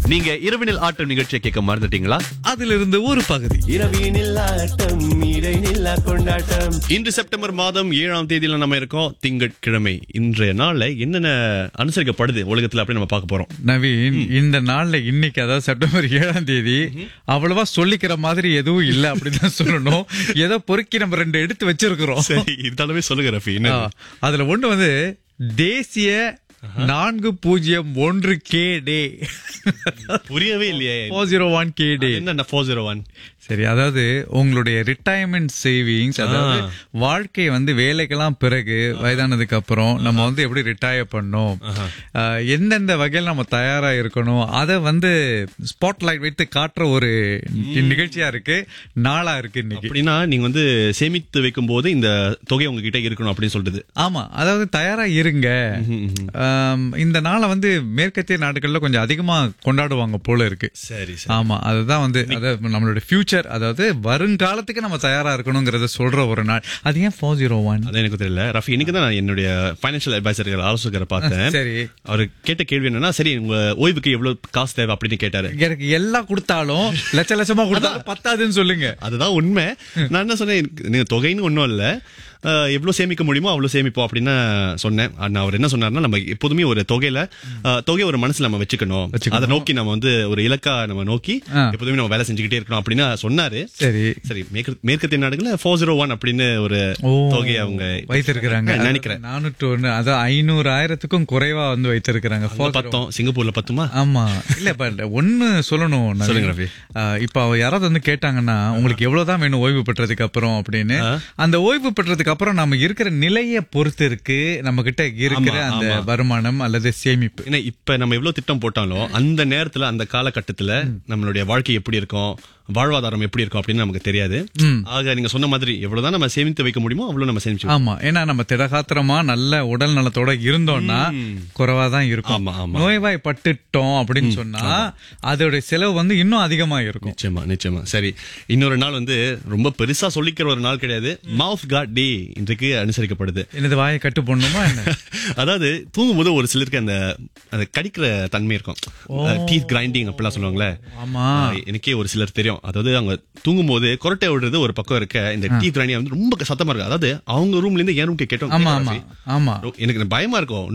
நீங்க இரவினில் ஆட்டம் நிகழ்ச்சியை கேட்க மறந்துட்டீங்களா அதிலிருந்து ஒரு பகுதி இரவினில் ஆட்டம் இடைநில்லா கொண்டாட்டம் இன்று செப்டம்பர் மாதம் ஏழாம் தேதியில நம்ம இருக்கோம் திங்கட்கிழமை இன்றைய நாள்ல என்னென்ன அனுசரிக்கப்படுது உலகத்துல அப்படி நம்ம பார்க்க போறோம் நவீன் இந்த நாள்ல இன்னைக்கு அதாவது செப்டம்பர் ஏழாம் தேதி அவ்வளவா சொல்லிக்கிற மாதிரி எதுவும் இல்ல அப்படிதான் சொல்லணும் ஏதோ பொறுக்கி நம்ம ரெண்டு எடுத்து வச்சிருக்கிறோம் சரி இருந்தாலுமே சொல்லுங்க ரஃபி என்ன ஆ, அதுல ஒண்ணு வந்து தேசிய நான்கு பூஜ்ஜியம் ஒன்று கே டே புரியவே இல்லையே ஃபோர் ஜீரோ ஒன் கே டே என்ன ஃபோர் ஜீரோ ஒன் சரி அதாவது உங்களுடைய ரிட்டையர்மெண்ட் சேவிங்ஸ் அதாவது வாழ்க்கை வந்து வேலைக்கெல்லாம் பிறகு வயதானதுக்கு அப்புறம் நம்ம வந்து எப்படி ரிட்டையர் பண்ணோம் அஹ், எந்தெந்த வகையில் நம்ம தயாரா இருக்கணும் அதை வந்து ஸ்பாட் லைட் வைத்து காட்டுற ஒரு நிகழ்ச்சியா இருக்கு நாளா இருக்கு இன்னைக்கு அப்படின்னா நீங்க வந்து சேமித்து வைக்கும் போது இந்த தொகை உங்ககிட்ட இருக்கணும் அப்படின்னு சொல்றது ஆமா அதாவது தயாரா இருங்க ஆம், இந்த நாளை வந்து மேற்கத்திய நாடுகள்ல கொஞ்சம் அதிகமா கொண்டாடுவாங்க போல இருக்கு சரி ஆமா அதுதான் வந்து அதாவது நம்மளோட ஃபியூச்சர் அதாவது வருங்காலத்துக்கு நம்ம தயாரா இருக்கணுங்கிறத சொல்ற ஒரு நாள் அது ஏன் ஃபோர் ஜீரோ ஒன் அது எனக்கு தெரியல ரஃபி இன்னைக்கு தான் நான் என்னுடைய ஃபைனான்சியல் அட்வைசர்கள் ஆலோசகரை பார்த்தேன் சரி அவர் கேட்ட கேள்வி என்னன்னா சரி உங்க ஓய்வுக்கு எவ்வளவு காசு தேவை அப்படின்னு கேட்டாரு எனக்கு எல்லாம் கொடுத்தாலும் லட்ச லட்சமா கொடுத்தாலும் பத்தாதுன்னு சொல்லுங்க அதுதான் உண்மை நான் என்ன சொன்னேன் எனக்கு- நீங்க தொகைன்னு ஒண்ணும் இல்ல அஹ், எவ்வளவு சேமிக்க முடியுமோ அவ்வளவு சேமிப்போம் அப்படின்னு சொன்னேன் ஆனா அவர் என்ன சொன்னார்னா நம்ம எப்போதுமே ஒரு தொகையில அஹ், தொகையை ஒரு மனசுல நம்ம வச்சுக்கணும் வச்சுக்கணும். அதை நோக்கி நம்ம வந்து ஒரு இலக்கா நம்ம நோக்கி ஆ. எப்போதுமே நம்ம வேலை செஞ்சுக்கிட்டே இருக்கணும் அப்படின்னு சொன்னாரு சரி சரி மேற்கு மேற்கத்திய நாடுகள்ல ஃபோர் ஜீரோ ஒன் அப்படின்னு ஒரு ஓ தொகையை அவங்க வைத்திருக்கிறாங்க நான் நினைக்கிறேன் நானூற்று ஒண்ணு அதான் ஐநூறு ஆயிரத்துக்கும் குறைவா வந்து வைத்திருக்கிறாங்க அங்க பத்தோம் சிங்கப்பூர்ல பத்துமா ஆமா இல்ல பட் ஒண்ணு சொல்லணும் நவீன். சொல்லுங்க ரவி. ஆஹ் இப்ப யாராவது வந்து கேட்டாங்கன்னா உங்களுக்கு எவ்வளவுதான் வேணும் ஓய்வு பெற்றதுக்கு அப்புறம் அப்படின்னு அந்த ஓய்வு பெற்றதுக்கு அப்புறம் நம்ம இருக்கிற நிலையை பொறுத்து இருக்கு நம்ம கிட்ட இருக்கிற ஆமா, அந்த ஆமா. வருமானம் அல்லது சேமிப்பு ஏன்னா இப்ப நம்ம எவ்வளவு திட்டம் போட்டாலும் அந்த நேரத்துல அந்த காலகட்டத்துல நம்மளுடைய வாழ்க்கை எப்படி இருக்கும் வாழ்வாதாரம் எப்படி இருக்கும் அப்படின்னு நமக்கு தெரியாது ஆக நீங்க சொன்ன மாதிரி எவ்வளவுதான் நம்ம சேமித்து வைக்க முடியுமோ அவ்வளவு நம்ம சேமிச்சு ஆமா ஏன்னா நம்ம திடகாத்திரமா நல்ல உடல் நலத்தோட இருந்தோம்னா குறைவா தான் இருக்கும் ஆமா, ஆமா. நோய்வாய் பட்டுட்டோம் அப்படின்னு சொன்னா அதோட செலவு வந்து இன்னும் அதிகமா இருக்கும் நிச்சயமா நிச்சயமா சரி இன்னொரு நாள் வந்து ரொம்ப பெருசா சொல்லிக்கிற ஒரு நாள் கிடையாது மவுத் காட் டே இன்றைக்கு அனுசரிக்கப்படுது எனது வாயை கட்டு போடணுமா என்ன அதாவது தூங்கும்போது ஒரு சிலருக்கு அந்த அந்த கடிக்கிற தன்மை இருக்கும் டீத் கிரைண்டிங் அப்படிலாம் சொல்லுவாங்களே ஆமா ஆ, எனக்கே ஒரு சிலர் தெரியும் அதாவது அவங்க தூங்கும்போது கொரட்டை விடுறது ஒரு பக்கம் இருக்க இந்த டீத் கிரைண்டிங் வந்து ரொம்ப சத்தமா இருக்கு அதாவது அவங்க ரூம்ல இருந்து என் ரூம்க்கு கேட்டோம் ஆமா ஆமா ஆமா எனக்கு பயமா இருக்கும்